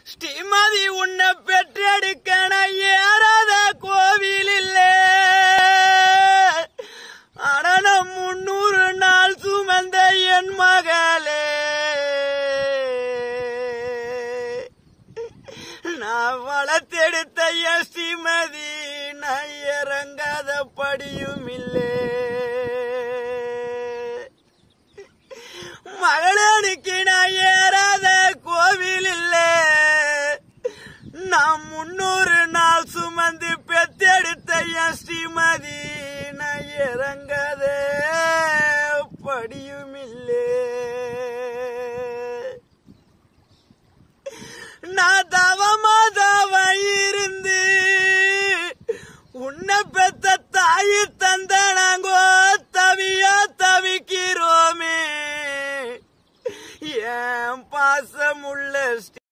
ஸ்ரீமதி உன்னை பெற்றெடுக்க நான் ஏறாத கோவில் இல்லே அடனம் முன்னூறு நாள் சுமந்த என் மகளே நான் வளர்த்தெடுத்த என் ஸ்ரீமதி நான் இறங்காத படியும் இல்லே மகளனுக்கு நான் ஏறாத கோவில் இல்லே நான் முன்னூறு நாள் சுமந்து பெத்தெடுத்த என் ஸ்ரீமதி நான் இறங்காத படியும் இல்லே நான்